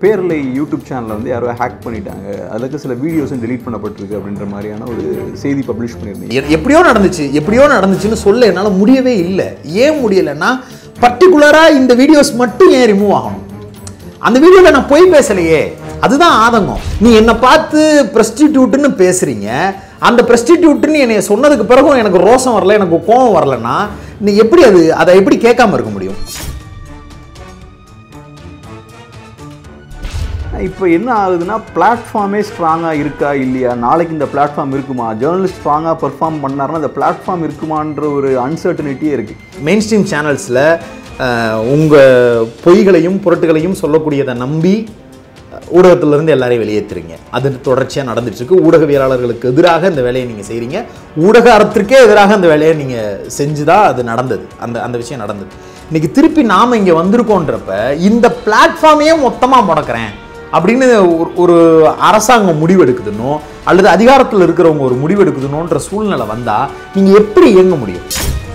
பேரலை யூடியூப் சேனலை வந்து யாரோ ஹேக் பண்ணிட்டாங்க அதில் இருக்க சில வீடியோஸும் delete பண்ணப்பட்டிருக்கு அப்படின்ற மாதிரியான ஒரு செய்தி பப்ளிஷ் பண்ணியிருந்தீங்க எ- எப்படியோ நடந்துச்சு எப்படியோ நடந்துச்சுன்னு சொல்ல என்னால் முடியவே இல்லை ஏன் முடியலைன்னா பர்டிகுலராக இந்த வீடியோஸ் மட்டும் ஏன் ரிமூவ் ஆகணும் அந்த வீடியோவில் நான் போய் பேசலையே அதுதான் ஆதங்கம் நீ என்னை பார்த்து ப்ரெஸ்டிடியூட்னு பேசுறீங்க அந்த ப்ரெஸ்டிடியூட்னு என்னை சொன்னதுக்கு பிறகும் எனக்கு ரோசம் வரல எனக்கு கோவம் வரலன்னா நீ எப்படி அது அதை எப்படி கேட்காம இருக்க முடியும் இப்போ என்ன ஆகுதுன்னா பிளாட்ஃபார்மே ஸ்ட்ராங்காக இருக்கா இல்லையா நாளைக்கு இந்த பிளாட்ஃபார்ம் இருக்குமா ஜேர்னலிஸ்ட் ஸ்ட்ராங்காக பெர்ஃபார்ம் பண்ணாருன்னா அந்த பிளாட்ஃபார்ம் இருக்குமான்ற ஒரு அன்சர்டனிட்டியே இருக்குது மெயின் ஸ்ட்ரீம் சேனல்ஸில் உங்கள் பொய்களையும் புரட்டுகளையும் சொல்லக்கூடியதை நம்பி அஹ், ஊடகத்திலிருந்து எல்லாரையும் வெளியேற்றுறீங்க அது தொடர்ச்சியாக நடந்துட்டு இருக்கு ஊடகவியலாளர்களுக்கு எதிராக இந்த வேலையை நீங்கள் செய்கிறீங்க ஊடக அறத்திற்கே எதிராக அந்த வேலையை நீங்கள் செஞ்சு தான் அது நடந்தது அந்த அந்த விஷயம் நடந்தது இன்னைக்கு திருப்பி நாம் இங்கே வந்திருக்கோன்றப்ப இந்த பிளாட்ஃபார்மையே மொத்தமாக முடக்கிறேன் அப்படின்னு ஒரு ஒரு அரசாங்கம் முடிவெடுக்குதுன்னோ அல்லது அதிகாரத்தில் இருக்கிறவங்க ஒரு முடிவெடுக்குதுன்னோன்ற சூழ்நிலை வந்தால் நீங்கள் எப்படி இயங்க முடியும்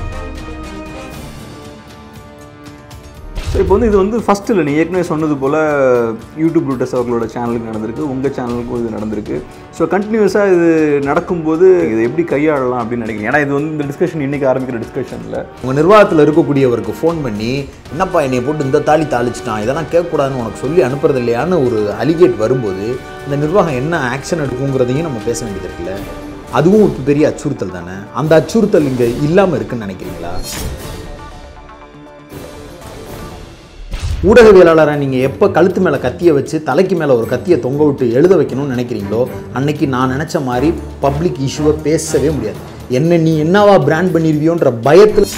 ஸோ இப்போ வந்து இது வந்து ஃபஸ்ட் இல்லை நீ ஏற்கனவே சொன்னது போல் யூடியூப் ரூட்டர்ஸ் அவர்களோட சேனலுக்கு நடந்திருக்கு உங்கள் சேனலுக்கும் இது நடந்திருக்கு ஸோ கண்டினியூஸாக இது நடக்கும்போது இதை எப்படி கையாளலாம் அப்படின்னு நினைக்கிறேன் ஏன்னா இது வந்து இந்த டிஸ்கஷன் இன்றைக்கி ஆரம்பிக்கிற டிஸ்கஷனில் உங்கள் நிர்வாகத்தில் இருக்கக்கூடியவருக்கு ஃபோன் பண்ணி என்னப்பா என்னை போட்டு இந்த தாலி தாளிச்சிட்டான் இதெல்லாம் கேட்கக்கூடாதுன்னு உனக்கு சொல்லி அனுப்புறது இல்லையான்னு ஒரு அலிகேட் வரும்போது அந்த நிர்வாகம் என்ன ஆக்ஷன் எடுக்குங்கிறதையும் நம்ம பேச வேண்டியது இருக்குல்ல அதுவும் ஒரு பெரிய அச்சுறுத்தல் தானே அந்த அச்சுறுத்தல் இங்கே இல்லாமல் இருக்குன்னு நினைக்கிறீங்களா ஊடகவியலாளரை நீங்கள் எப்போ கழுத்து மேலே கத்தியை வச்சு தலைக்கு மேலே ஒரு கத்தியை தொங்க விட்டு எழுத வைக்கணும்னு நினைக்கிறீங்களோ அன்னைக்கு நான் நினச்ச மாதிரி பப்ளிக் இஷ்யூவை பேசவே முடியாது என்ன நீ என்னவா பிராண்ட் பண்ணிருவியோன்ற பயத்தில்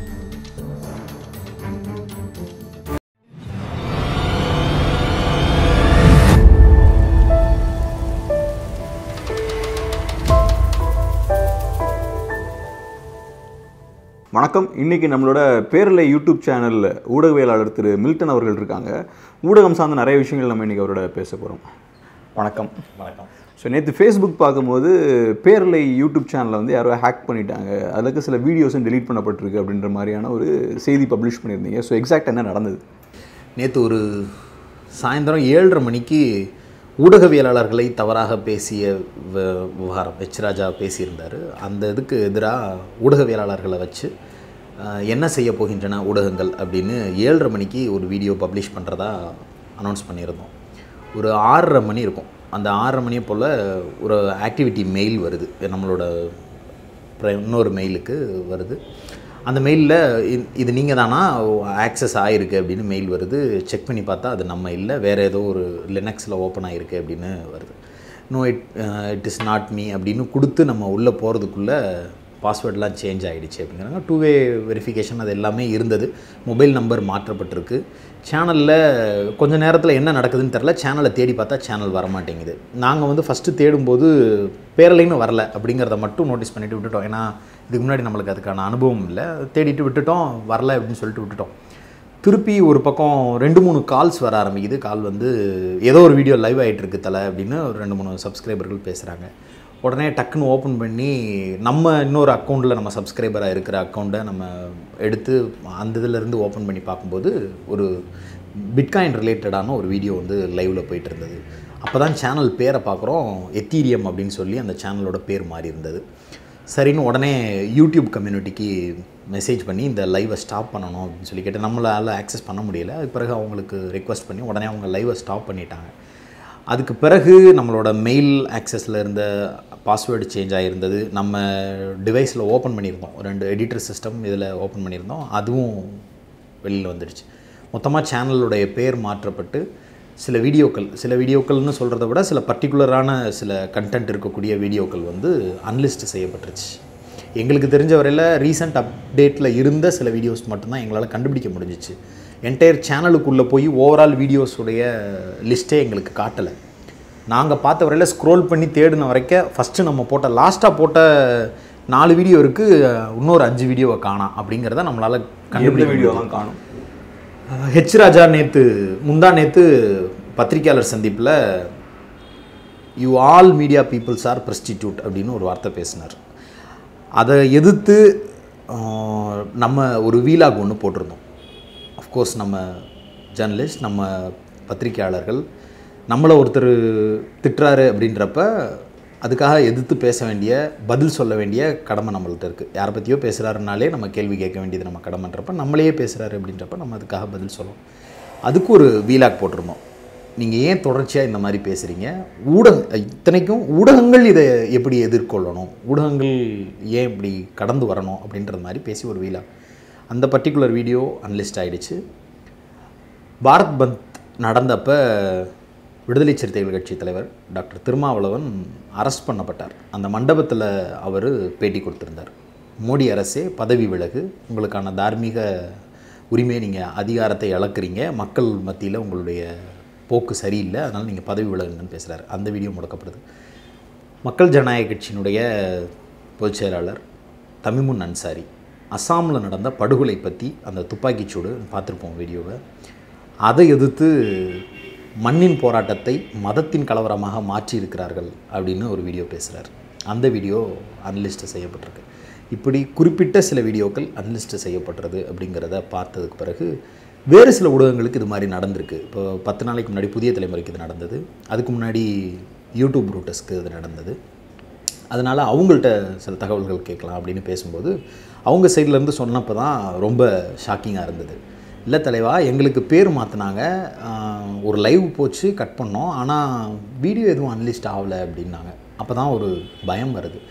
வணக்கம் இன்னைக்கு நம்மளோட பேரலை யூடியூப் சேனலில் ஊடகவியலாளர் திரு மில்டன் அவர்கள் இருக்காங்க ஊடகம் சார்ந்த நிறைய விஷயங்கள் நம்ம இன்னைக்கு அவரோட பேச போகிறோம் வணக்கம் வணக்கம் ஸோ நேற்று ஃபேஸ்புக் பார்க்கும்போது பேரலை யூடியூப் சேனலை வந்து யாரோ ஹேக் பண்ணிட்டாங்க அதில் இருக்க சில வீடியோஸும் delete பண்ணப்பட்டிருக்கு அப்படின்ற மாதிரியான ஒரு செய்தி பப்ளிஷ் பண்ணியிருந்தீங்க ஸோ எக்ஸாக்ட் என்ன நடந்தது நேற்று ஒரு சாயந்தரம் ஏழரை மணிக்கு ஊடகவியலாளர்களை தவறாக பேசிய வ- விவகாரம் எச் ராஜா பேசியிருந்தார் அந்த இதுக்கு எதிராக ஊடகவியலாளர்களை வச்சு அஹ், என்ன செய்ய போகின்றன ஊடகங்கள் அப்படின்னு ஏழரை மணிக்கு ஒரு வீடியோ பப்ளிஷ் பண்ணுறதா அனௌன்ஸ் பண்ணியிருந்தோம் ஒரு ஆறரை மணி இருக்கும் அந்த ஆறரை மணியை போல் ஒரு ஆக்டிவிட்டி மெயில் வருது நம்மளோட அப்புறம் இன்னொரு மெயிலுக்கு வருது அந்த மெயிலில் இது நீங்கள் தானா ஆக்சஸ் ஆகிருக்கு அப்படின்னு மெயில் வருது செக் பண்ணி பார்த்தா அது நம்ம இல்லை வேறு ஏதோ ஒரு லினக்ஸில் ஓப்பன் ஆகிருக்கு அப்படின்னு வருது no it it is not me அப்படின்னு கொடுத்து நம்ம உள்ளே போகிறதுக்குள்ளே பாஸ்வேர்ட்லாம் சேஞ்ச் ஆகிடுச்சு அப்படிங்கிறாங்க டூ வே வெரிஃபிகேஷன் அது எல்லாமே இருந்தது மொபைல் நம்பர் மாற்றப்பட்டிருக்கு சேனலில் கொஞ்ச நேரத்தில் என்ன நடக்குதுன்னு தெரில சேனலை தேடி பார்த்தா சேனல் வர மாட்டேங்குது நாங்கள் வந்து ஃபஸ்ட்டு தேடும்போது பேரலைன்னு வரல அப்படிங்கிறத மட்டும் நோட்டீஸ் பண்ணிட்டு விட்டுட்டோம் ஏன்னா இதுக்கு முன்னாடி நம்மளுக்கு அதுக்கான அனுபவம் இல்லை தேடிட்டு விட்டுட்டோம் வரல அப்படின்னு சொல்லிட்டு விட்டுட்டோம் திருப்பி ஒரு பக்கம் ரெண்டு மூணு கால்ஸ் வர ஆரம்பிக்குது கால் வந்து ஏதோ ஒரு வீடியோ லைவ் ஆகிட்டு இருக்கு தலை அப்படின்னு ஒரு ரெண்டு மூணு சப்ஸ்கிரைபர்கள் பேசுகிறாங்க உடனே டக்குன்னு ஓப்பன் பண்ணி நம்ம இன்னொரு அக்கௌண்ட்டில் நம்ம சப்ஸ்கிரைபராக இருக்கிற அக்கௌண்ட்டை நம்ம எடுத்து அந்த இதுலேருந்து ஓப்பன் பண்ணி பார்க்கும்போது ஒரு பிட்காயின் ரிலேட்டடான ஒரு வீடியோ வந்து லைவில் போயிட்டு இருந்தது அப்போ தான் சேனல் பேரை பார்க்குறோம் எத்தீரியம் அப்படின்னு சொல்லி அந்த சேனலோட பேர் மாறி இருந்தது சரின்னு உடனே யூடியூப் கம்யூனிட்டிக்கு மெசேஜ் பண்ணி இந்த லைவை ஸ்டாப் பண்ணணும் அப்படின்னு சொல்லி கேட்டு நம்மளால் ஆக்சஸ் பண்ண முடியல அதுக்கு பிறகு அவங்களுக்கு ரெக்வஸ்ட் பண்ணி உடனே அவங்க லைவை ஸ்டாப் பண்ணிட்டாங்க அதுக்கு பிறகு நம்மளோட மெயில் ஆக்சஸில் இருந்த பாஸ்வேர்டு சேஞ்ச் ஆகிருந்தது நம்ம டிவைஸில் ஓப்பன் பண்ணியிருந்தோம் ரெண்டு எடிட்டர் சிஸ்டம் இதில் ஓப்பன் பண்ணியிருந்தோம் அதுவும் வெளியில் வந்துடுச்சு மொத்தமாக சேனலுடைய பேர் மாற்றப்பட்டு சில வீடியோக்கள் சில வீடியோக்கள்னு சொல்கிறத விட சில பர்டிகுலரான சில கண்டென்ட் இருக்கக்கூடிய வீடியோக்கள் வந்து அன்லிஸ்ட் செய்யப்பட்டுருச்சு எங்களுக்கு தெரிஞ்ச வரையில் ரீசெண்ட் அப்டேட்டில் இருந்த சில வீடியோஸ் மட்டும்தான் எங்களால் கண்டுபிடிக்க முடிஞ்சிச்சு என்டையர் சேனலுக்குள்ளே போய் ஓவரால் வீடியோஸுடைய லிஸ்ட்டே எங்களுக்கு காட்டலை நாங்கள் பார்த்த வரையில் ஸ்க்ரோல் பண்ணி தேடின வரைக்கும் ஃபஸ்ட்டு நம்ம போட்ட லாஸ்ட்டாக போட்ட நாலு வீடியோ இருக்குது இன்னொரு அஞ்சு வீடியோவை காணாம் அப்படிங்கிறத நம்மளால் எந்த கண்டுபிடிக்க வீடியோ முடியுது. தான் காணும் ஹெச் ராஜா நேற்று முந்தா நேற்று பத்திரிக்கையாளர் சந்திப்பில் you all media peoples are prostitute அப்படின்னு ஒரு வார்த்தை பேசினார் அதை எதிர்த்து ஆஹ், நம்ம ஒரு வீலாக் ஒன்று போட்டிருந்தோம் அஃப்கோர்ஸ் நம்ம ஜேர்னலிஸ்ட் நம்ம பத்திரிக்கையாளர்கள் நம்மளை ஒருத்தர் திட்டுறாரு அப்படின்றப்ப அதுக்காக எதிர்த்து பேச வேண்டிய பதில் சொல்ல வேண்டிய கடமை நம்மள்ட்ட இருக்குது யாரை பற்றியோ பேசுகிறாருனாலே நம்ம கேள்வி கேட்க வேண்டியது நம்ம கடமைன்றப்ப நம்மளையே பேசுகிறாரு அப்படின்றப்ப நம்ம அதுக்காக பதில் சொல்லணும் அதுக்கு ஒரு வீலாக் போட்டிருந்தோம் நீங்கள் ஏன் தொடர்ச்சியாக இந்த மாதிரி பேசுகிறீங்க ஊடக இத்தனைக்கும் ஊடகங்கள் இதை எப்படி எதிர்கொள்ளணும் ஊடகங்கள் ஏன் இப்படி கடந்து வரணும் அப்படின்றது மாதிரி பேசி ஒரு வீலாக் அந்த பர்டிகுலர் வீடியோ அன்லிஸ்ட் ஆயிடுச்சு பாரத் பந்த் நடந்தப்ப விடுதலை சிறுத்தைகள் கட்சி தலைவர் டாக்டர் திருமாவளவன் அரெஸ்ட் பண்ணப்பட்டார் அந்த மண்டபத்தில் அவர் பேட்டி கொடுத்திருந்தார் மோடி அரசே பதவி விலகு உங்களுக்கான தார்மீக உரிமையை நீங்கள் அதிகாரத்தை இழக்கிறீங்க மக்கள் மத்தியில் உங்களுடைய போக்கு சரியில்லை அதனால் நீங்கள் பதவி விலகுங்கன்னு பேசுகிறார் அந்த வீடியோ முடக்கப்படுது மக்கள் ஜனநாயக கட்சியினுடைய பொதுச் செயலாளர் தமிமுன் அன்சாரி அஸ்ஸாமில் நடந்த படுகொலை பற்றி அந்த துப்பாக்கிச்சூடு பார்த்துருப்போம் வீடியோவை அதை எதிர்த்து மண்ணின் போராட்டத்தை மதத்தின் கலவரமாக மாற்றி இருக்கிறார்கள் அப்படின்னு ஒரு வீடியோ பேசுகிறார் அந்த வீடியோ அன்லிஸ்ட் செய்யப்பட்டிருக்கு இப்படி குறிப்பிட்ட சில வீடியோக்கள் அன்லிஸ்ட் செய்யப்பட்டது அப்படிங்கிறத பார்த்ததுக்கு பிறகு வேறு சில ஊடகங்களுக்கு இது மாதிரி நடந்திருக்கு இப்போ பத்து நாளைக்கு முன்னாடி புதிய தலைமுறைக்கு இது நடந்தது அதுக்கு முன்னாடி யூடியூப் ரூட்டர்ஸ்க்கு இது நடந்தது அதனால் அவங்கள்ட்ட சில தகவல்கள் கேட்கலாம் அப்படின்னு பேசும்போது அவங்க சைட்லேருந்து சொன்னப்போ தான் ரொம்ப ஷாக்கிங்காக இருந்தது இல்லை தலைவா எங்களுக்கு பேர் மாற்றினாங்க ஒரு லைவ் போச்சு கட் பண்ணோம் ஆனால் வீடியோ எதுவும் அன்லிஸ்ட் ஆகலை அப்படின்னாங்க அப்போ தான் ஒரு பயம் வருது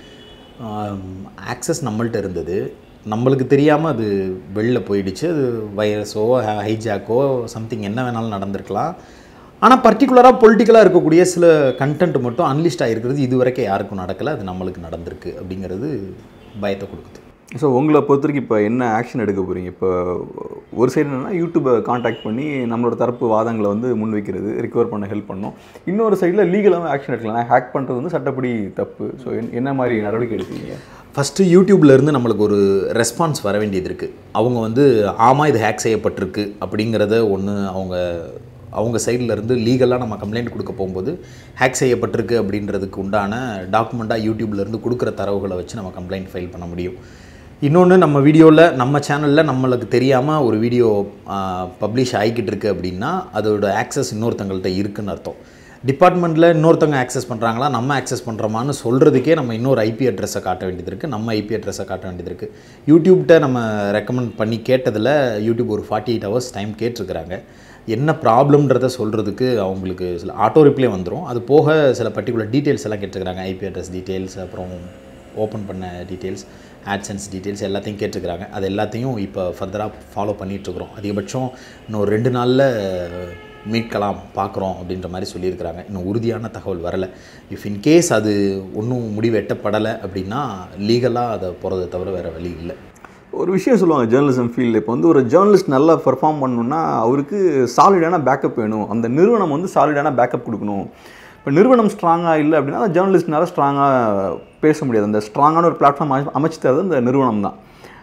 ஆக்சஸ் நம்மள்ட்ட இருந்தது நம்மளுக்கு தெரியாமல் அது வெளில போயிடுச்சு அது வைரஸோ ஹைஜாக்கோ சம்திங் என்ன வேணாலும் நடந்திருக்கலாம் ஆனால் பர்டிகுலராக பொலிட்டிக்கலாக இருக்கக்கூடிய சில கண்டென்ட் மட்டும் அன்லிஸ்ட் ஆகிருக்கிறது இது வரைக்கும் யாருக்கும் நடக்கலை அது நம்மளுக்கு நடந்திருக்கு அப்படிங்கிறது பயத்தை கொடுக்குது ஸோ உங்களை பொறுத்த வரைக்கும் இப்போ என்ன ஆக்ஷன் எடுக்க போகிறீங்க இப்போ ஒரு சைடு என்னென்னா யூடியூப்பை காண்டாக்ட் பண்ணி நம்மளோட தரப்பு வாதங்களை வந்து முன்வைக்கிறது ரிகவர் பண்ண ஹெல்ப் பண்ணோம் இன்னொரு சைடில் லீகலாகவும் ஆக்ஷன் எடுக்கலாம் ஹேக் பண்ணுறது வந்து சட்டப்படி தப்பு ஸோ என்ன மாதிரி நடவடிக்கை எடுப்பீங்க ஃபஸ்ட்டு யூடியூப்லேருந்து நம்மளுக்கு ஒரு ரெஸ்பான்ஸ் வர வேண்டியது இருக்குது அவங்க வந்து ஆமாம் இது ஹேக் செய்யப்பட்டிருக்கு அப்படிங்கிறத ஒன்று அவங்க அவங்க சைடில் இருந்து லீகலாக நம்ம கம்ப்ளைண்ட் கொடுக்க போகும்போது ஹேக் செய்யப்பட்டிருக்கு அப்படின்றதுக்கு உண்டான டாக்குமெண்ட்டாக யூடியூப்லேருந்து கொடுக்குற தரவுகளை வச்சு நம்ம கம்ப்ளைண்ட் ஃபைல் பண்ண முடியும் இன்னொன்று நம்ம வீடியோவில் நம்ம சேனலில் நம்மளுக்கு தெரியாமல் ஒரு வீடியோ பப்ளிஷ் ஆகிக்கிட்டு இருக்கு அப்படின்னா அதோட ஆக்சஸ் இன்னொருத்தங்கள்ட்ட இருக்குன்னு அர்த்தம் டிபார்ட்மெண்ட்டில் இன்னொருத்தவங்க ஆக்சஸ் பண்ணுறாங்களா நம்ம ஆக்சஸ் பண்ணுறோமான்னு சொல்கிறதுக்கே நம்ம இன்னொரு ஐபி அட்ரஸை காட்ட வேண்டியது இருக்குது நம்ம ஐபி அட்ரஸை காட்ட வேண்டியது இருக்குது யூடியூப்கிட்ட நம்ம ரெக்கமெண்ட் பண்ணி கேட்டதில் யூடியூப் ஒரு ஃபார்ட்டி எயிட் ஹவர்ஸ் டைம் கேட்டிருக்கிறாங்க என்ன ப்ராப்ளம்ன்றதை சொல்கிறதுக்கு அவங்களுக்கு சில ஆட்டோ ரிப்ளே வந்துடும் அது போக சில பர்டிகுலர் டீட்டெயில்ஸ் எல்லாம் கேட்டிருக்கிறாங்க ஐபி அட்ரஸ் டீட்டெயில்ஸ் அப்புறம் ஓப்பன் பண்ண டீட்டெயில்ஸ் ஆட்சன்ஸ் டீட்டெயில்ஸ் எல்லாத்தையும் கேட்டிருக்கிறாங்க அது எல்லாத்தையும் இப்போ ஃபர்தராக ஃபாலோ பண்ணிகிட்ருக்குறோம் அதிகபட்சம் இன்னும் ஒரு ரெண்டு நாளில் மீட்கலாம் பார்க்குறோம் அப்படின்ற மாதிரி சொல்லியிருக்கிறாங்க இன்னும் உறுதியான தகவல் வரலை இஃப் இன்கேஸ் அது ஒன்றும் முடிவு எட்டப்படலை அப்படின்னா லீகலாக அதை போகிறத தவிர வேறு வழி இல்லை ஒரு விஷயம் சொல்லுவாங்க ஜேர்னலிசம் ஃபீல்டில் இப்போ வந்து ஒரு ஜேர்னலிஸ்ட் நல்லா பெர்ஃபார்ம் பண்ணணும்னா அவருக்கு சாலிடான பேக்கப் வேணும் அந்த நிறுவனம் வந்து சாலிடான பேக்கப் கொடுக்கணும் இப்போ நிறுவனம் ஸ்ட்ராங்காக இல்லை அப்படின்னா அந்த ஜேர்னலிஸ்ட்னால ஸ்ட்ராங்காக பேச முடியாது அந்த ஸ்ட்ராங்கான ஒரு பிளாட்ஃபார்ம் அமைச்சு தரது அந்த நிறுவனம் தான்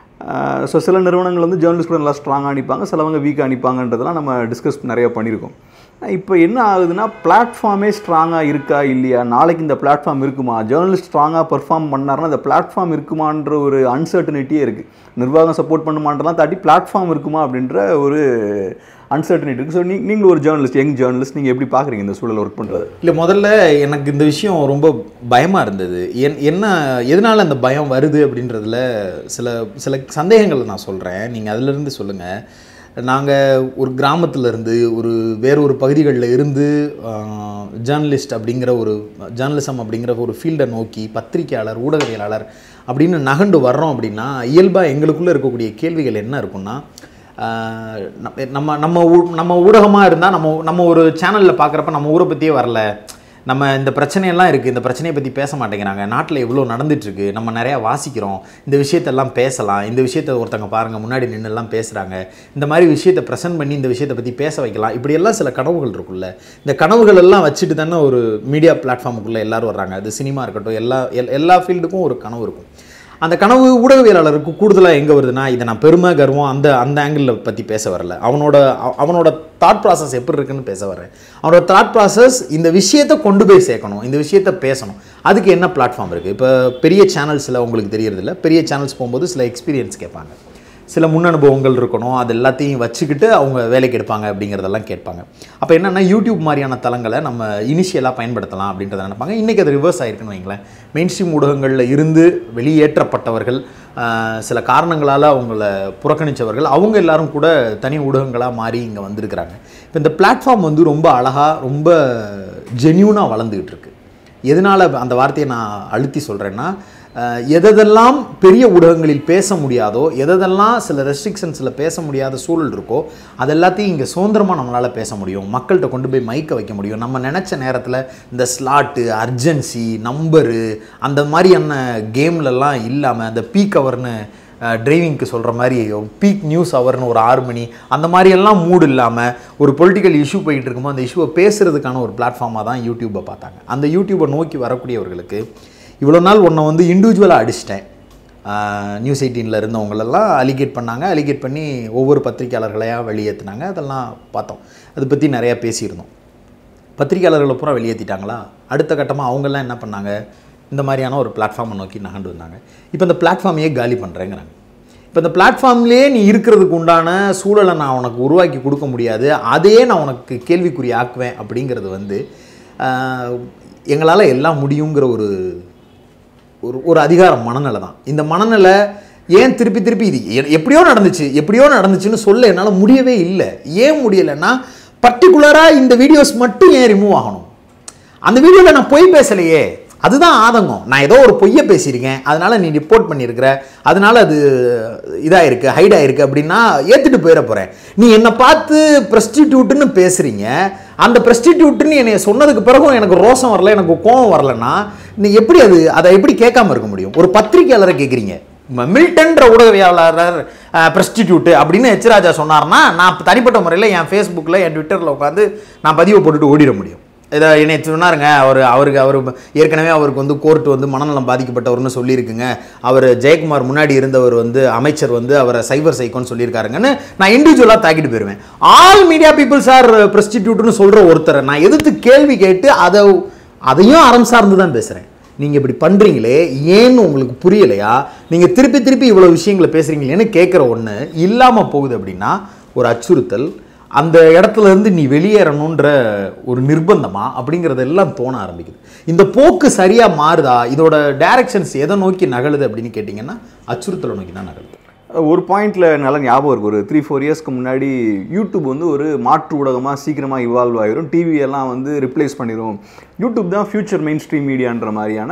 ஸோ சில நிறுவனங்கள் வந்து ஜேர்னலிஸ்ட் கூட நல்லா ஸ்ட்ராங்காக அனுப்பாங்க சிலவங்க வீக்காக அனுப்பாங்கன்றதெல்லாம் நம்ம டிஸ்கஸ் நிறையா பண்ணியிருக்கோம் இப்போ என்ன ஆகுதுன்னா பிளாட்ஃபார்மே ஸ்ட்ராங்காக இருக்கா இல்லையா நாளைக்கு இந்த பிளாட்ஃபார்ம் இருக்குமா ஜேர்னலிஸ்ட் ஸ்ட்ராங்காக பெர்ஃபார்ம் பண்ணாருன்னா இந்த பிளாட்ஃபார்ம் இருக்குமான்ற ஒரு அன்சர்டனிட்டியே இருக்குது நிர்வாகம் சப்போர்ட் பண்ணுமான்றலாம் தாட்டி பிளாட்ஃபார்ம் இருக்குமா அப்படின்ற ஒரு அன்சர்டனிட்டி இருக்குது ஸோ நீ நீங்கள் ஒரு ஜேர்னலிஸ்ட் யங் ஜேர்னலிஸ்ட் நீங்கள் எப்படி பார்க்குறீங்க இந்த சூழல் ஒர்க் பண்ணுறது இல்லை முதல்ல எனக்கு இந்த விஷயம் ரொம்ப பயமாக இருந்தது என் என்ன எதனால் அந்த பயம் வருது அப்படின்றதுல சில சில சந்தேகங்களை நான் சொல்கிறேன் நீங்கள் அதிலிருந்து சொல்லுங்கள் நாங்கள் ஒரு கிராமத்தில் இருந்து ஒரு வேற ஒரு பகுதிகளில் இருந்து ஜேர்னலிஸ்ட் அப்படிங்கிற ஒரு ஜேர்னலிசம் அப்படிங்கிற ஒரு ஃபீல்டை நோக்கி பத்திரிக்கையாளர் ஊடகவியலாளர் அப்படின்னு நகண்டு வர்றோம் அப்படின்னா இயல்பாக எங்களுக்குள்ளே இருக்கக்கூடிய கேள்விகள் என்ன இருக்குன்னா நம்ம நம்ம நம்ம ஊடகமாக இருந்தால் நம்ம நம்ம ஒரு சேனலில் பார்க்குறப்ப நம்ம ஊரை பற்றியே வரல நம்ம இந்த பிரச்சனையெல்லாம் இருக்குது இந்த பிரச்சனையை பற்றி பேச மாட்டேங்கிறாங்க நாட்டில் எவ்வளோ நடந்துட்டுருக்கு நம்ம நிறையா வாசிக்கிறோம் இந்த விஷயத்தெல்லாம் பேசலாம் இந்த விஷயத்த ஒருத்தங்க பாருங்கள் முன்னாடி நின்றுலாம் பேசுகிறாங்க இந்த மாதிரி விஷயத்தை ப்ரெசென்ட் பண்ணி இந்த விஷயத்தை பற்றி பேச வைக்கலாம் இப்படியெல்லாம் சில கனவுகள் இருக்குல்ல இந்த கனவுகள் எல்லாம் வச்சுட்டு தானே ஒரு மீடியா பிளாட்ஃபார்முக்குள்ளே எல்லோரும் வர்றாங்க அது சினிமா இருக்கட்டும் எல்லா எல்லா ஃபீல்டுக்கும் ஒரு கனவு இருக்கும் அந்த கனவு ஊடகவியலாளருக்கு கூடுதலாக எங்கே வருதுன்னா இதை நான் பெருமை கர்வம் அந்த அந்த ஆங்கிளில் பற்றி பேச வரல அவனோட அவனோட தாட் ப்ராசஸ் எப்படி இருக்குன்னு பேச வரேன் அவனோட தாட் ப்ராசஸ் இந்த விஷயத்தை கொண்டு போய் சேர்க்கணும் இந்த விஷயத்த பேசணும் அதுக்கு என்ன பிளாட்ஃபார்ம் இருக்குது இப்போ பெரிய சேனல்ஸில் உங்களுக்கு தெரியறதில்ல பெரிய சேனல்ஸ் போகும்போது சில எக்ஸ்பீரியன்ஸ் கேட்பாங்க சில முன் அனுபவங்கள் இருக்கணும் அது எல்லாத்தையும் வச்சுக்கிட்டு அவங்க வேலைக்கு எடுப்பாங்க அப்படிங்கிறதெல்லாம் கேட்பாங்க அப்போ என்னென்னா யூடியூப் மாதிரியான தளங்களை நம்ம இனிஷியலாக பயன்படுத்தலாம் அப்படின்றத நினைப்பாங்க இன்றைக்கி அது ரிவர்ஸ் ஆயிருக்குன்னு வைங்களேன் மெயின் ஸ்ட்ரீம் ஊடகங்களில் இருந்து வெளியேற்றப்பட்டவர்கள் ஆஹ், சில காரணங்களால் அவங்கள புறக்கணித்தவர்கள் அவங்க எல்லாரும் கூட தனி ஊடகங்களாக மாறி இங்கே வந்திருக்கிறாங்க இப்போ இந்த பிளாட்ஃபார்ம் வந்து ரொம்ப அழகாக ரொம்ப ஜென்யூனாக வளர்ந்துக்கிட்டு இருக்கு எதனால் அந்த வார்த்தையை நான் அழுத்தி சொல்கிறேன்னா அஹ், எதெல்லாம் பெரிய ஊடகங்களில் பேச முடியாதோ எதெல்லாம் சில ரெஸ்ட்ரிக்ஷன்ஸில் பேச முடியாத சூழல் இருக்கோ அது எல்லாத்தையும் இங்கே சுதந்திரமாக நம்மளால் பேச முடியும் மக்கள்கிட்ட கொண்டு போய் மைக்க வைக்க முடியும் நம்ம நினச்ச நேரத்தில் இந்த ஸ்லாட்டு அர்ஜென்சி நம்பரு அந்த மாதிரியான கேம்லலாம் இல்லாமல் அந்த பீக் அவர்னு டிரைவிங்க்கு சொல்கிற மாதிரி பீக் நியூஸ் அவர்னு ஒரு ஆறு மணி அந்த மாதிரி எல்லாம் மூடு இல்லாமல் ஒரு பொலிட்டிக்கல் இஷ்யூ போயிட்டு இருக்கும்போது அந்த இஷ்யூவை பேசுறதுக்கான ஒரு பிளாட்ஃபார்மாக தான் யூடியூப்பை பார்த்தாங்க அந்த யூடியூப்பை நோக்கி வரக்கூடியவர்களுக்கு இவ்வளோ நாள் உன்னை வந்து இண்டிவிஜுவலாக அடிச்சிட்டேன் நியூஸ் எயிட்டீனில் இருந்தவங்களெல்லாம் அலிகேட் பண்ணாங்க அலிகேட் பண்ணி ஒவ்வொரு பத்திரிக்கையாளர்களையாக வெளியேற்றினாங்க அதெல்லாம் பார்த்தோம் அதை பற்றி நிறையா பேசியிருந்தோம் பத்திரிக்கையாளர்களை பூரா வெளியேற்றிட்டாங்களா அடுத்த கட்டமாக அவங்கெல்லாம் என்ன பண்ணாங்க இந்த மாதிரியான ஒரு பிளாட்ஃபார்மை நோக்கி நகண்டு வந்தாங்க இப்போ இந்த பிளாட்ஃபார்மையே காலி பண்ணுறேங்கிறாங்க இப்போ இந்த பிளாட்ஃபார்ம்லேயே நீ இருக்கிறதுக்கு உண்டான சூழலை நான் உனக்கு உருவாக்கி கொடுக்க முடியாது அதையே நான் உனக்கு கேள்விக்குறி ஆக்குவேன் அப்படிங்கிறது வந்து எங்களால் எல்லாம் முடியுங்கிற ஒரு ஒரு ஒரு அதிகார மனநிலை தான் இந்த மனநிலை ஏன் திருப்பி திருப்பி இது எ- எப்படியோ நடந்துச்சு எப்படியோ நடந்துச்சுன்னு சொல்ல என்னால் முடியவே இல்லை ஏன் முடியலைன்னா பர்டிகுலராக இந்த வீடியோஸ் மட்டும் ஏன் ரிமூவ் ஆகணும் அந்த வீடியோவில் நான் பொய் பேசலையே அதுதான் ஆதங்கம் நான் ஏதோ ஒரு பொய்யை பேசியிருக்கேன் அதனால நீ ரிப்போர்ட் பண்ணியிருக்கிற அதனால அது இதாயிருக்கு ஹைட் ஆயிருக்கு அப்படின்னா ஏற்றுட்டு போயிட போகிறேன் நீ என்னை பார்த்து ப்ரெஸ்டிடியூட்டுன்னு பேசுகிறீங்க அந்த ப்ரெஸ்டிடியூட்டுன்னு என்னை சொன்னதுக்கு பிறகும் எனக்கு ரோசம் வரல எனக்கு கோவம் வரலன்னா நீ எப்படி அது அதை எப்படி கேட்காம இருக்க முடியும் ஒரு பத்திரிக்கையாளரை கேட்குறீங்க மில்டன்ற ஊடகவியலாளர் ப்ரெஸ்டிடியூட் அப்படின்னு எச் ராஜா சொன்னார்னா நான் தனிப்பட்ட முறையில் என் ஃபேஸ்புக்கில் என் ட்விட்டரில் உட்காந்து நான் பதிவை போட்டுட்டு ஓடிட முடியும் இதை என்னை சொன்னாருங்க அவர் அவருக்கு அவர் ஏற்கனவே அவருக்கு வந்து கோர்ட் வந்து மனநலம் பாதிக்கப்பட்டவர்னு சொல்லியிருக்குங்க அவர் ஜெயக்குமார் முன்னாடி இருந்தவர் வந்து அமைச்சர் வந்து அவரை சைபர் சைக்கோன்னு சொல்லியிருக்காருங்கன்னு நான் இண்டிவிஜுவலாக தாக்கிட்டு போயிடுவேன் ஆல் மீடியா பீப்புள்ஸ் ஆர் ப்ரெஸ்டிடியூட்னு சொல்கிற ஒருத்தரை நான் எதிர்த்து கேள்வி கேட்டு அதை அதையும் அறம் சார்ந்து தான் பேசுகிறேன் நீங்கள் இப்படி பண்ணுறீங்களே ஏன்னு உங்களுக்கு புரியலையா நீங்கள் திருப்பி திருப்பி இவ்வளோ விஷயங்களை பேசுகிறீங்களேன்னு கேட்குற ஒன்று இல்லாமல் போகுது அப்படின்னா ஒரு அச்சுறுத்தல் அந்த இடத்துல இருந்து நீ வெளியேறணுன்ற ஒரு நிர்பந்தமா அப்படிங்கிறதெல்லாம் தோண ஆரம்பிக்குது இந்த போக்கு சரியாக மாறுதா இதோட டைரக்ஷன்ஸ் எதை நோக்கி நகழுது அப்படின்னு கேட்டிங்கன்னா அச்சுறுத்தலை நோக்கி தான் நகழுது ஒரு பாயிண்ட்ல நல்ல ஞாபகம் இருக்கு ஒரு த்ரீ ஃபோர் இயர்ஸ்க்கு முன்னாடி யூடியூப் வந்து ஒரு மாற்று ஊடகமாக சீக்கிரமாக இவால்வ் ஆயிரும் டிவி எல்லாம் வந்து ரிப்ளேஸ் பண்ணிடும் யூடியூப் தான் ஃபியூச்சர் மெயின் ஸ்ட்ரீம் மீடியான்ற மாதிரியான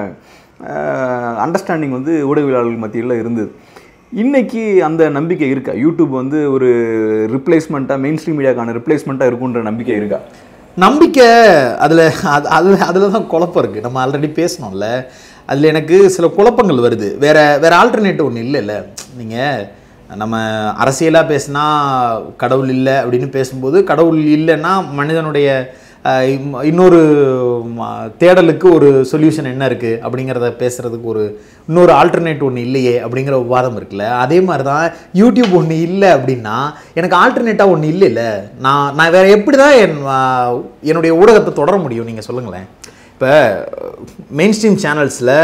அண்டர்ஸ்டாண்டிங் வந்து ஊடகவியலாளர்கள் மத்தியில் இருந்தது இன்னைக்கு அந்த நம்பிக்கை இருக்கா யூடியூப் வந்து ஒரு ரிப்ளேஸ்மெண்ட்டாக மெயின் ஸ்ட்ரீம் மீடியாக்கான ரிப்ளேஸ்மெண்ட்டாக இருக்குன்ற நம்பிக்கை இருக்கா நம்பிக்கை அதில் அது அது அதில் தான் குழப்பம் இருக்குது நம்ம ஆல்ரெடி பேசணும்ல அதில் எனக்கு சில குழப்பங்கள் வருது வேற வேற ஆல்டர்னேட்டிவ் ஒன்று இல்லைல்ல நீங்கள் நம்ம அரசியலாக பேசினா கடவுள் இல்லை அப்படின்னு பேசும்போது கடவுள் இல்லைன்னா மனிதனுடைய அஹ், இம்- இன்னொரு ம, தேடலுக்கு ஒரு சொல்யூஷன் என்ன இருக்குது அப்படிங்கிறத பேசுகிறதுக்கு ஒரு இன்னொரு ஆல்டர்னேட் ஒன்று இல்லையே அப்படிங்கிற விவாதம் இருக்குல்ல அதே மாதிரி தான் யூடியூப் ஒன்று இல்லை அப்படின்னா எனக்கு ஆல்டர்னேட்டாக ஒன்று இல்லைல்ல நான் நான் வேறு எப்படி தான் என் ஆ, என்னுடைய ஊடகத்தை தொடர முடியும் நீங்கள் சொல்லுங்களேன் இப்போ மெயின் ஸ்ட்ரீம் சேனல்ஸில்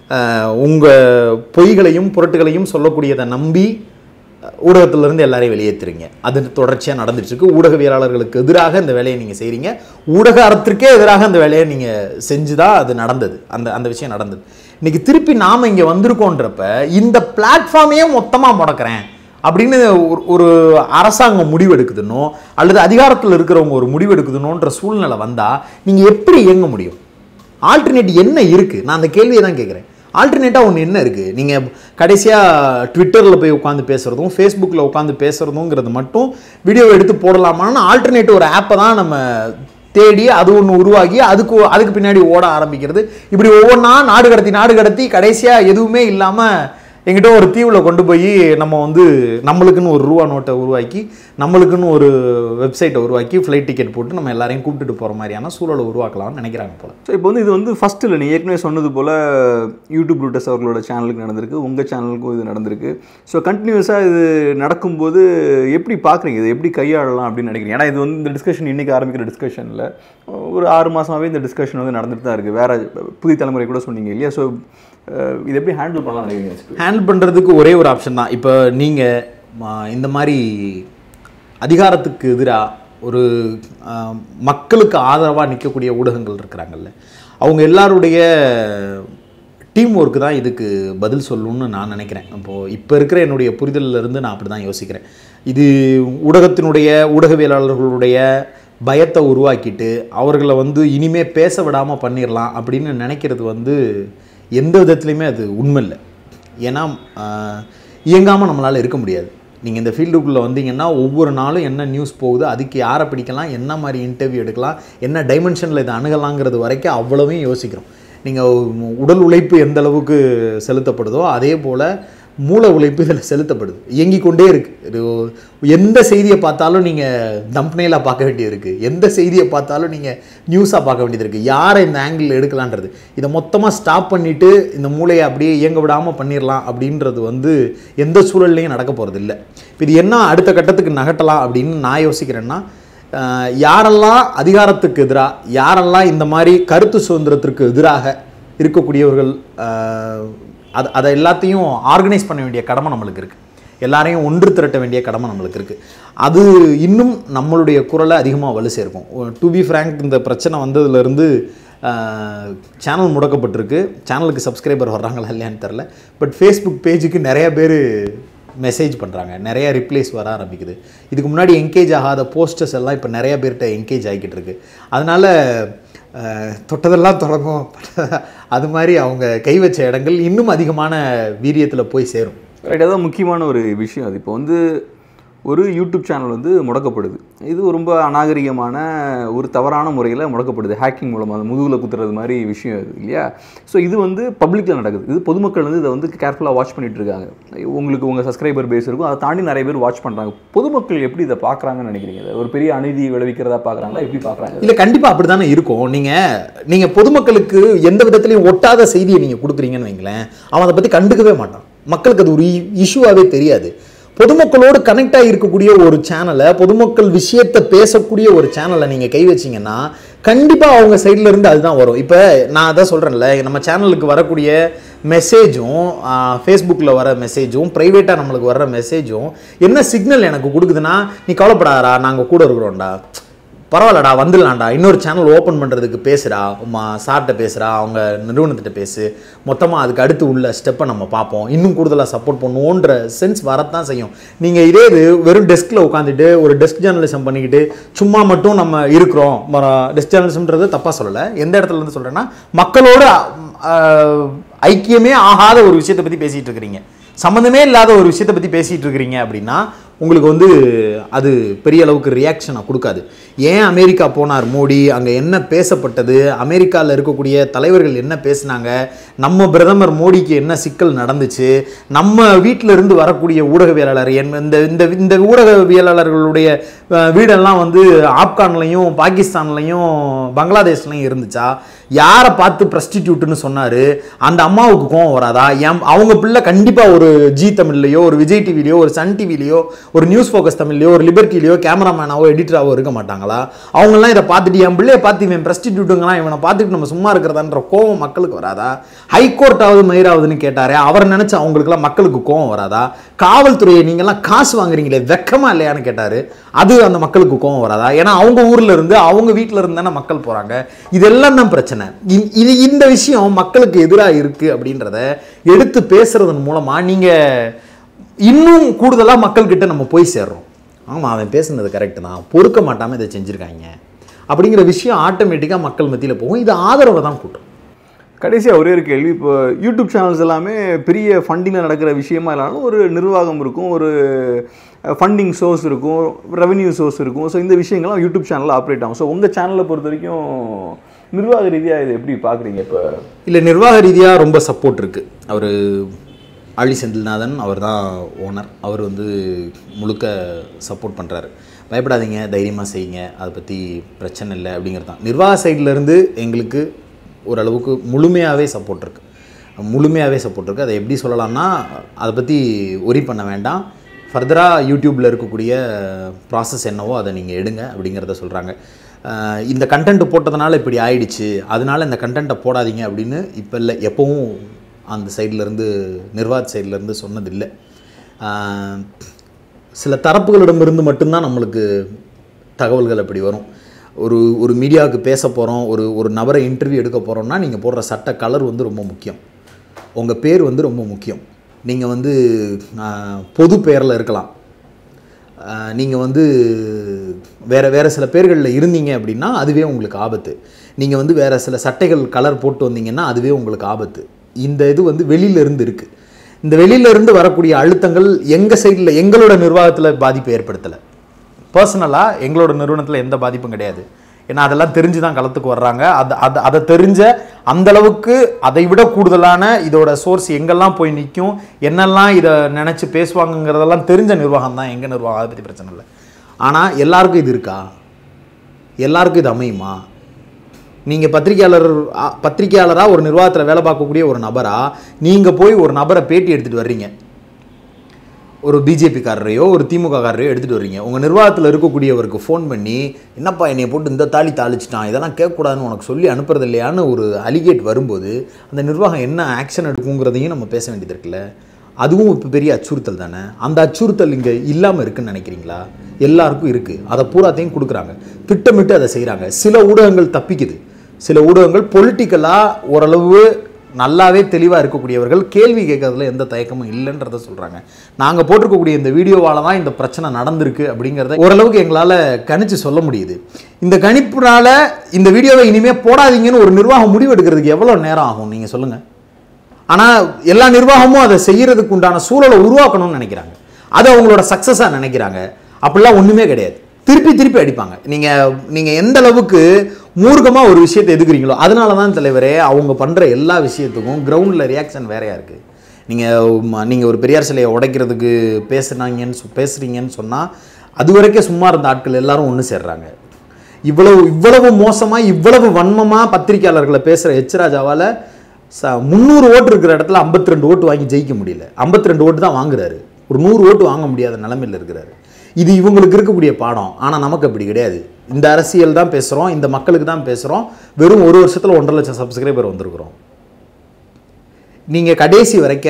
உங்கள் பொய்களையும் புரட்டுகளையும் சொல்லக்கூடியதை நம்பி ஊடகத்திலிருந்து எல்லாரையும் வெளியேற்றுறீங்க அது தொடர்ச்சியாக நடந்துட்டு இருக்கு ஊடகவியலாளர்களுக்கு எதிராக இந்த வேலையை நீங்கள் செய்கிறீங்க ஊடக அறத்திற்கே எதிராக அந்த வேலையை நீங்கள் செஞ்சு தான் அது நடந்தது அந்த அந்த விஷயம் நடந்தது இன்னைக்கு திருப்பி நாம் இங்கே வந்திருக்கோன்றப்ப இந்த பிளாட்ஃபார்மையே மொத்தமாக முடக்கிறேன் அப்படின்னு ஒரு ஒரு அரசாங்கம் முடிவெடுக்குதுன்னோ அல்லது அதிகாரத்தில் இருக்கிறவங்க ஒரு முடிவெடுக்குதுன்னோன்ற சூழ்நிலை வந்தால் நீங்கள் எப்படி இயங்க முடியும் ஆல்டர்னேட் என்ன இருக்குது நான் அந்த கேள்வியை தான் கேட்குறேன் ஆல்டர்னேட்டாக ஒன்று என்ன இருக்குது நீங்கள் கடைசியாக ட்விட்டரில் போய் உட்காந்து பேசுகிறதும் ஃபேஸ்புக்கில் உட்காந்து பேசுகிறதுங்கிறது மட்டும் வீடியோ எடுத்து போடலாமான்னு ஆல்டர்னேட் ஒரு ஆப்பை தான் நம்ம தேடி அது ஒன்று உருவாகி அதுக்கு அதுக்கு பின்னாடி ஓட ஆரம்பிக்கிறது இப்படி ஒவ்வொன்றா நாடு கடத்தி நாடு கடத்தி கடைசியாக எதுவுமே இல்லாமல் எங்கிட்ட ஒரு தீவில் கொண்டு போய் நம்ம வந்து நம்மளுக்குன்னு ஒரு ரூபா நோட்டை உருவாக்கி நம்மளுக்குன்னு ஒரு வெப்சைட்டை உருவாக்கி ஃப்ளைட் டிக்கெட் போட்டு நம்ம எல்லாரையும் கூப்பிட்டுட்டு போகிற மாதிரியான சூழலை உருவாக்கலாம்னு நினைக்கிறாங்க போல ஸோ இப்போ வந்து இது வந்து ஃபர்ஸ்ட் இல்லை நீ ஏற்கனவே சொன்னது போல் யூடியூப் ரூட்டர்ஸ் அவர்களோட சேனலுக்கு நடந்திருக்கு உங்கள் சேனலுக்கும் இது நடந்திருக்கு ஸோ கண்டினியூஸாக இது நடக்கும்போது எப்படி பார்க்குறீங்க இது எப்படி கையாளலாம் அப்படின்னு நினைக்கிறீங்க ஏன்னா இது வந்து இந்த டிஸ்கஷன் இன்றைக்கி ஆரம்பிக்கிற டிஸ்கஷனில் ஒரு ஆறு மாதமாகவே இந்த டிஸ்கஷன் வந்து நடந்துட்டு தான் இருக்குது வேறு புதிய தலைமுறை கூட சொன்னீங்க இல்லையா ஸோ அஹ் இது எப்படி ஹேண்டில் பண்ணலாம் நினைக்கிறீங்க ஹேண்டில் பண்ணுறதுக்கு ஒரே ஒரு ஆப்ஷன் தான் இப்போ நீங்கள் இந்த மாதிரி அதிகாரத்துக்கு எதிராக ஒரு ஆஹ், மக்களுக்கு ஆதரவாக நிற்கக்கூடிய ஊடகங்கள் இருக்கிறாங்கல்ல அவங்க எல்லாருடைய டீம் ஒர்க்கு தான் இதுக்கு பதில் சொல்லணும்னு நான் நினைக்கிறேன் இப்போது இப்போ இருக்கிற என்னுடைய புரிதல்ல இருந்து நான் அப்படி தான் யோசிக்கிறேன் இது ஊடகத்தினுடைய ஊடகவியலாளர்களுடைய பயத்தை உருவாக்கிட்டு அவர்களை வந்து இனிமே பேச விடாமல் பண்ணிடலாம் அப்படின்னு நினைக்கிறது வந்து எந்த விதத்துலையுமே அது உண்மை இல்லை ஏன்னா இயங்காமல் நம்மளால் இருக்க முடியாது நீங்கள் இந்த ஃபீல்டுக்குள்ளே வந்தீங்கன்னா ஒவ்வொரு நாளும் என்ன நியூஸ் போகுது அதுக்கு யாரை பிடிக்கலாம் என்ன மாதிரி இன்டர்வியூ எடுக்கலாம் என்ன டைமென்ஷனில் இதை அணுகலாங்கிறது வரைக்கும் அவ்வளவையும் யோசிக்கிறோம் நீங்கள் உடல் உழைப்பு எந்த அளவுக்கு செலுத்தப்படுதோ அதே போல் மூளை உழைப்பு இதில் செலுத்தப்படுது இயங்கிக் கொண்டே இருக்குது எந்த செய்தியை பார்த்தாலும் நீங்கள் தம்ப்னேலாக பார்க்க வேண்டியது இருக்குது எந்த செய்தியை பார்த்தாலும் நீங்கள் நியூஸாக பார்க்க வேண்டியது இருக்குது யாரை இந்த ஆங்கிள் எடுக்கலான்றது இதை மொத்தமாக ஸ்டாப் பண்ணிவிட்டு இந்த மூளையை அப்படியே இயங்க விடாமல் பண்ணிடலாம் அப்படின்றது வந்து எந்த சூழல்லையும் நடக்க போகிறது இல்லை இப்போ இது என்ன அடுத்த கட்டத்துக்கு நகட்டலாம் அப்படின்னு நான் யோசிக்கிறேன்னா ஆஹ், யாரெல்லாம் அதிகாரத்துக்கு எதிராக யாரெல்லாம் இந்த மாதிரி கருத்து சுதந்திரத்திற்கு எதிராக இருக்கக்கூடியவர்கள் ஆஹ், அது அதை எல்லாத்தையும் ஆர்கனைஸ் பண்ண வேண்டிய கடமை நம்மளுக்கு இருக்குது எல்லாரையும் ஒன்று திரட்ட வேண்டிய கடமை நம்மளுக்கு இருக்குது அது இன்னும் நம்மளுடைய குரலை அதிகமாக வலு சேர்க்கும் டு பி ஃப்ரேங்க் இந்த பிரச்சனை வந்ததுலேருந்து சேனல் முடக்கப்பட்டிருக்கு சேனலுக்கு சப்ஸ்கிரைபர் வர்றாங்களா இல்லையான்னு தெரில பட் ஃபேஸ்புக் பேஜுக்கு நிறைய பேர் மெசேஜ் பண்ணுறாங்க நிறைய ரிப்ளைஸ் வர ஆரம்பிக்குது இதுக்கு முன்னாடி என்கேஜ் ஆகாத போஸ்டர்ஸ் எல்லாம் இப்போ நிறைய பேர்கிட்ட என்கேஜ் ஆகிக்கிட்டு இருக்கு அதனால் அஹ், தொட்டதெல்லாம் தொடங்கும் அது மாதிரி அவங்க கை வச்ச இடங்கள் இன்னும் அதிகமான வீரியத்தில் போய் சேரும் ரைட் அதான் முக்கியமான ஒரு விஷயம் அது இப்போ வந்து ஒரு யூடியூப் சேனல் வந்து முடக்கப்படுது இது ரொம்ப அநாகரிகமான ஒரு தவறான முறையில் முடக்கப்படுது ஹேக்கிங் மூலமாக அந்த முதுகில் குத்துறது மாதிரி விஷயம் இது இல்லையா ஸோ இது வந்து பப்ளிக்கில் நடக்குது இது பொதுமக்கள் வந்து இதை வந்து கேர்ஃபுல்லாக வாட்ச் பண்ணிட்டு இருக்காங்க உங்களுக்கு உங்கள் சப்ஸ்கிரைபர் பேஸ் இருக்கும் அதை தாண்டி நிறைய பேர் வாட்ச் பண்ணுறாங்க பொதுமக்கள் எப்படி இதை பார்க்குறாங்கன்னு நினைக்கிறீங்க இதை ஒரு பெரிய அநீதி விளைவிக்கிறதா பார்க்குறாங்களா எப்படி பார்க்குறாங்க இல்லை கண்டிப்பாக அப்படி தானே இருக்கும் நீங்கள் நீங்கள் பொதுமக்களுக்கு எந்த விதத்துலையும் ஒட்டாத செய்தியை நீங்கள் கொடுக்குறீங்கன்னு வைங்களேன் அவன் அதை பற்றி கண்டுக்கவே மாட்டான் மக்களுக்கு அது ஒரு இஷ்யூவாகவே தெரியாது பொதுமக்களோடு கனெக்ட் ஆகி இருக்கக்கூடிய ஒரு சேனலை பொதுமக்கள் விஷயத்தை பேசக்கூடிய ஒரு சேனலை நீங்கள் கை வச்சீங்கன்னா கண்டிப்பாக அவங்க சைடுல இருந்து அதுதான் வரும் இப்போ நான் அதான் சொல்கிறேன்ல நம்ம சேனலுக்கு வரக்கூடிய மெசேஜும் ஃபேஸ்புக்கில் வர மெசேஜும் ப்ரைவேட்டாக நம்மளுக்கு வர்ற மெசேஜும் என்ன சிக்னல் எனக்கு கொடுக்குதுன்னா நீ கவலைப்படாதடா நாங்கள் கூட இருக்கிறோம்டா பரவாயில்லடா வந்துடலாம்டா இன்னொரு சேனல் ஓப்பன் பண்ணுறதுக்கு பேசுடா உமா சார்கிட்ட பேசுகிறா அவங்க நிறுவனத்திட்ட பேசு மொத்தமாக அதுக்கு அடுத்து உள்ள ஸ்டெப்பை நம்ம பார்ப்போம் இன்னும் கூடுதலாக சப்போர்ட் பண்ணுவோன்ற சென்ஸ் வரத்தான் செய்யும் நீங்கள் இதே இது வெறும் டெஸ்கில் உட்காந்துட்டு ஒரு டெஸ்க் ஜேர்னலிசம் பண்ணிக்கிட்டு சும்மா மட்டும் நம்ம இருக்கிறோம் டெஸ்க் ஜேர்னலிசம்ன்றது தப்பாக சொல்லலை எந்த இடத்துல இருந்து சொல்கிறேன்னா மக்களோடு ஆஹ், ஐக்கியமே ஆகாத ஒரு விஷயத்தை பற்றி பேசிகிட்டு இருக்கிறீங்க சம்மந்தமே இல்லாத ஒரு விஷயத்தை பற்றி பேசிகிட்டு இருக்கிறீங்க அப்படின்னா உங்களுக்கு வந்து அது பெரிய அளவுக்கு ரியாக்ஷனை கொடுக்காது ஏன் அமெரிக்கா போனார் மோடி அங்கே என்ன பேசப்பட்டது அமெரிக்காவில் இருக்கக்கூடிய தலைவர்கள் என்ன பேசுனாங்க நம்ம பிரதமர் மோடிக்கு என்ன சிக்கல் நடந்துச்சு நம்ம வீட்டில் இருந்து வரக்கூடிய ஊடகவியலாளர் என் இந்த இந்த இந்த ஊடகவியலாளர்களுடைய அஹ், வீடெல்லாம் வந்து ஆப்கான்லையும் பாகிஸ்தான்லையும் பங்களாதேஷ்லையும் இருந்துச்சா யாரை பார்த்து ப்ரஸ்டிடியூட்னு சொன்னார் அந்த அம்மாவுக்கு கோவம் வராதா என் அவங்க பிள்ளை கண்டிப்பாக ஒரு ஜி தமிழ்லையோ ஒரு விஜய் டிவிலையோ ஒரு சன் டிவிலையோ ஒரு நியூஸ் ஃபோக்கஸ் தமிழ்லையோ ஒரு லிபர்ட்டிலையோ கேமராமேனாவோ எடிட்டராவோ இருக்க மாட்டாங்களா அவங்கெல்லாம் இதை பார்த்துட்டு என் பிள்ளைய பார்த்து இவன் ப்ரஸ்டிடியூட்டுங்களாம் இவனை பார்த்துட்டு நம்ம சும்மா இருக்கிறதான்ற கோவம் மக்களுக்கு வராதா ஹைகோர்ட்டாவது மயிராவதுன்னு கேட்டாரே அவர் நினச்ச அவங்களுக்குலாம் மக்களுக்கு கோவம் வராதா காவல்துறையை நீங்கள்லாம் காசு வாங்குறீங்களே வெக்கமா இல்லையான்னு கேட்டார் அது அந்த மக்களுக்கு கோவம் வராதா ஏன்னா அவங்க ஊர்ல இருந்து அவங்க வீட்டில் இருந்து தானே மக்கள் போகிறாங்க இதெல்லாம் தான் பிரச்சனை இ- இது இந்த விஷயம் மக்களுக்கு எதிராக இருக்குது அப்படின்றத எடுத்து பேசுறதன் மூலமாக நீங்கள் இன்னும் கூடுதலாக மக்கள்கிட்ட நம்ம போய் சேர்றோம் ஆமாம் அவன் பேசுனது கரெக்டு தான் பொறுக்க மாட்டாமல் இதை செஞ்சுருக்காங்க அப்படிங்கிற விஷயம் ஆட்டோமேட்டிக்காக மக்கள் மத்தியில் போகும் இது ஆதரவை தான் கூட்டும் கடைசியாக ஒரே ஒரு கேள்வி இப்போ யூடியூப் சேனல்ஸ் எல்லாமே பெரிய ஃபண்டிங்கில் நடக்கிற விஷயமா இல்லாலும் ஒரு நிர்வாகம் இருக்கும் ஒரு ஃபண்டிங் சோர்ஸ் இருக்கும் ரெவென்யூ சோர்ஸ் இருக்கும் ஸோ இந்த விஷயங்கள்லாம் யூடியூப் சேனலில் ஆப்ரேட் ஆகும் ஸோ உங்கள் சேனலை பொறுத்த வரைக்கும் நிர்வாக ரீதியாக இதை எப்படி பார்க்குறீங்க இப்போ இல்லை நிர்வாக ரீதியாக ரொம்ப சப்போர்ட் இருக்குது அவர் ஆழி செந்தில்நாதன் அவர் தான் ஓனர் அவர் வந்து முழுக்க சப்போர்ட் பண்ணுறாரு பயப்படாதீங்க தைரியமாக செய்யுங்க அதை பற்றி பிரச்சனை இல்லை அப்படிங்கிறது தான் நிர்வாக side ல இருந்து எங்களுக்கு ஓரளவுக்கு முழுமையாகவே சப்போர்ட் இருக்குது முழுமையாகவே சப்போர்ட் இருக்குது அதை எப்படி சொல்லலாம்னா அதை பற்றி ஒரி பண்ண வேண்டாம் ஃபர்தராக யூடியூப்பில் இருக்கக்கூடிய ப்ராசஸ் என்னவோ அதை நீங்கள் எடுங்க அப்படிங்கிறத சொல்கிறாங்க இந்த கண்டென்ட் போட்டதுனால இப்படி ஆயிடுச்சு அதனால இந்த கண்டென்ட்டை போடாதீங்க அப்படின்னு இப்போ இல்லை எப்போவும் அந்த சைட்லேருந்து நிர்வாக சைட்லேருந்து சொன்னதில்லை ஆஹ், சில தரப்புகளிடமிருந்து மட்டும்தான் நம்மளுக்கு தகவல்கள் அப்படி வரும் ஒரு ஒரு மீடியாவுக்கு பேச போகிறோம் ஒரு ஒரு நபரை இன்டர்வியூ எடுக்க போகிறோம்னா நீங்கள் போடுற சட்ட கலர் வந்து ரொம்ப முக்கியம் உங்கள் பேர் வந்து ரொம்ப முக்கியம் நீங்கள் வந்து ஆஹ், பொது பேரில் இருக்கலாம் நீங்கள் வந்து வேறு வேறு சில பேர்களில் இருந்தீங்க அப்படின்னா அதுவே உங்களுக்கு ஆபத்து நீங்கள் வந்து வேறு சில சட்டைகள் கலர் போட்டு வந்தீங்கன்னா அதுவே உங்களுக்கு ஆபத்து இந்த இது வந்து வெளியில இருந்து இருக்குது இந்த வெளியில இருந்து வரக்கூடிய அழுத்தங்கள் எங்கள் சைடில் எங்களோட நிர்வாகத்தில் பாதிப்பு ஏற்படுத்தலை பர்சனலாக எங்களோட நிறுவனத்தில் எந்த பாதிப்பும் கிடையாது ஏன்னா அதெல்லாம் தெரிஞ்சு தான் களத்துக்கு வர்றாங்க அது அதை அதை தெரிஞ்ச அந்த அளவுக்கு அதை விட கூடுதலான இதோட சோர்ஸ் எங்கெல்லாம் போய் நிற்கும் என்னெல்லாம் இதை நினச்சி பேசுவாங்கங்கிறதெல்லாம் தெரிஞ்ச நிர்வாகம் தான் எங்கள் நிர்வாகம் அதை பற்றி பிரச்சனை இல்லை ஆனால் எல்லாருக்கும் இது இருக்கா எல்லாருக்கும் இது அமையுமா நீங்கள் பத்திரிக்கையாளர் பத்திரிக்கையாளராக ஒரு நிர்வாகத்தில் வேலை பார்க்கக்கூடிய ஒரு நபரா நீங்கள் போய் ஒரு நபரை பேட்டி எடுத்துகிட்டு வர்றீங்க ஒரு பிஜேபிக்காரரையோ ஒரு திமுககாரரையோ எடுத்துகிட்டு வர்றீங்க உங்கள் நிர்வாகத்தில் இருக்கக்கூடியவருக்கு ஃபோன் பண்ணி என்னப்பா என்னை போட்டு இந்த தாலி தாளிச்சிட்டான் இதெல்லாம் கேட்கக்கூடாதுன்னு உனக்கு சொல்லி அனுப்புறது இல்லையான்னு ஒரு அலிகேட் வரும்போது அந்த நிர்வாகம் என்ன ஆக்ஷன் எடுக்குங்கிறதையும் நம்ம பேச வேண்டியது இருக்குல்ல அதுவும் இப்போ பெரிய அச்சுறுத்தல் தானே அந்த அச்சுறுத்தல் இங்கே இல்லாமல் இருக்குன்னு நினைக்கிறீங்களா எல்லாருக்கும் இருக்குது அதை பூராத்தையும் கொடுக்குறாங்க திட்டமிட்டு அதை செய்கிறாங்க சில ஊடகங்கள் தப்பிக்குது சில ஊடகங்கள் பொலிட்டிக்கலாக ஓரளவு நல்லாவே தெளிவாக இருக்கக்கூடியவர்கள் கேள்வி கேட்கறதுல எந்த தயக்கமும் இல்லைன்றத சொல்கிறாங்க நாங்கள் போட்டிருக்கக்கூடிய இந்த வீடியோவால் தான் இந்த பிரச்சனை நடந்திருக்கு அப்படிங்கிறத ஓரளவுக்கு எங்களால் கணிச்சு சொல்ல முடியுது இந்த கணிப்புனால இந்த வீடியோவை இனிமேல் போடாதீங்கன்னு ஒரு நிர்வாகம் முடிவெடுக்கிறதுக்கு எவ்வளோ நேரம் ஆகும் நீங்கள் சொல்லுங்கள் ஆனால் எல்லா நிர்வாகமும் அதை செய்யறதுக்கு உண்டான சூழலை உருவாக்கணும்னு நினைக்கிறாங்க அதை அவங்களோட சக்ஸஸாக நினைக்கிறாங்க அப்படிலாம் ஒன்றுமே கிடையாது திருப்பி திருப்பி அடிப்பாங்க நீங்கள் நீங்கள் எந்த அளவுக்கு மூர்க்கமாக ஒரு விஷயத்தை எதுக்குறீங்களோ அதனால தான் தலைவரே அவங்க பண்ணுற எல்லா விஷயத்துக்கும் கிரவுண்டில் ரியாக்ஷன் வேறையாக இருக்குது நீங்கள் நீங்கள் ஒரு பெரியார் சிலையை உடைக்கிறதுக்கு பேசுனாங்கன்னு சொ- பேசுறீங்கன்னு சொன்னால் அது வரைக்கும் சும்மா இருந்த ஆட்கள் எல்லாரும் ஒன்று சேர்றாங்க இவ்வளவு இவ்வளவு மோசமாக இவ்வளவு வன்மமாக பத்திரிக்கையாளர்களை பேசுகிற எச் ராஜாவால் ச முந்நூறு ஓட்டு இருக்கிற இடத்துல 52 ரெண்டு ஓட்டு வாங்கி ஜெயிக்க முடியல 52 ரெண்டு ஓட்டு தான் வாங்குறாரு ஒரு நூறு ஓட்டு வாங்க முடியாத நிலைமையில் இருக்கிறாரு இது இவங்களுக்கு இருக்கக்கூடிய பாடம் ஆனால் நமக்கு அப்படி கிடையாது இந்த அரசியல் தான் பேசுகிறோம் இந்த மக்களுக்கு தான் பேசுகிறோம் வெறும் ஒரு வருஷத்தில் ஒன்றரை லட்சம் சப்ஸ்கிரைபர் வந்திருக்கிறோம் நீங்கள் கடைசி வரைக்க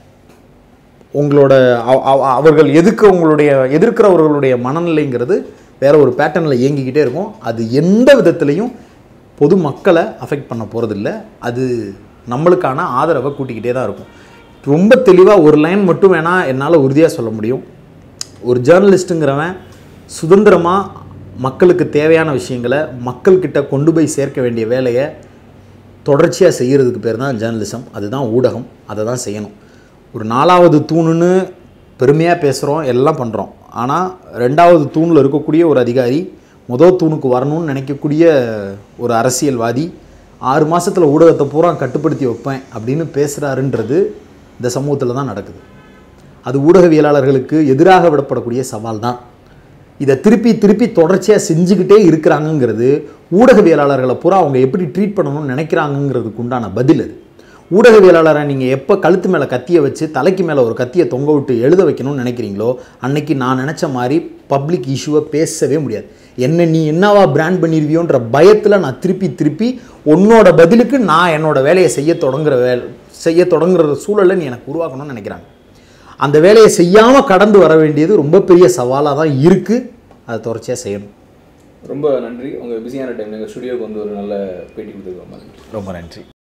உங்களோட அவ- அவ- அவர்கள் எதுக்கு உங்களுடைய எதிர்க்கிறவர்களுடைய மனநிலைங்கிறது வேற ஒரு பேட்டர்னில் இயங்கிக்கிட்டே இருக்கும் அது எந்த விதத்துலையும் பொது மக்களை அஃபெக்ட் பண்ண போகிறதில்ல அது நம்மளுக்கான ஆதரவை கூட்டிக்கிட்டே தான் இருக்கும் ரொம்ப தெளிவாக ஒரு லைன் மட்டும் வேணால் என்னால் உறுதியாக சொல்ல முடியும் ஒரு ஜேர்னலிஸ்ட்டுங்கிறவன் சுதந்திரமாக மக்களுக்கு தேவையான விஷயங்களை மக்கள்கிட்ட கொண்டு போய் சேர்க்க வேண்டிய வேலையை தொடர்ச்சியாக செய்கிறதுக்கு பேர் தான் ஜேர்னலிசம் அதுதான் ஊடகம் அதை தான் செய்யணும் ஒரு நாலாவது தூணுன்னு பெருமையாக பேசுகிறோம் எல்லாம் பண்ணுறோம் ஆனால் ரெண்டாவது தூணில் இருக்கக்கூடிய ஒரு அதிகாரி முதல் தூணுக்கு வரணும்னு நினைக்கக்கூடிய ஒரு அரசியல்வாதி ஆறு மாசத்துல ஊடகத்தை பூரா கட்டுப்படுத்தி வைப்பேன் அப்படின்னு பேசுகிறாருன்றது இந்த சமூகத்தில் தான் நடக்குது அது ஊடகவியலாளர்களுக்கு எதிராக விடப்படக்கூடிய சவால் தான் இதை திருப்பி திருப்பி தொடர்ச்சியாக செஞ்சுக்கிட்டே இருக்கிறாங்கங்கிறது ஊடகவியலாளர்களை பூரா அவங்க எப்படி ட்ரீட் பண்ணணும்னு நினைக்கிறாங்கங்கிறதுக்கு உண்டான பதில் அது ஊடகவியலாளரை நீங்கள் எப்போ கழுத்து மேலே கத்தியை வச்சு தலைக்கு மேலே ஒரு கத்தியை தொங்க விட்டு எழுத வைக்கணும்னு நினைக்கிறீங்களோ அன்னைக்கு நான் நினச்ச மாதிரி பப்ளிக் இஷ்யூவை பேசவே முடியாது என்ன நீ என்னவா பிராண்ட் பண்ணிருவியோன்ற பயத்தில் நான் திருப்பி திருப்பி உன்னோட பதிலுக்கு நான் என்னோட வேலையை செய்ய தொடங்குற வேலை செய்ய தொடங்குற சூழலை நீ எனக்கு உருவாக்கணும்னு நினைக்கிறாங்க அந்த வேலையை செய்யாமல் கடந்து வர வேண்டியது ரொம்ப பெரிய சவாலாக தான் இருக்குது அதை தொடர்ச்சியாக செய்யணும் ரொம்ப நன்றி உங்கள் பிஸியான டைம் எங்கள் ஸ்டுடியோக்கு வந்து ஒரு நல்ல பேட்டி கொடுத்துருக்கோம் ரொம்ப நன்றி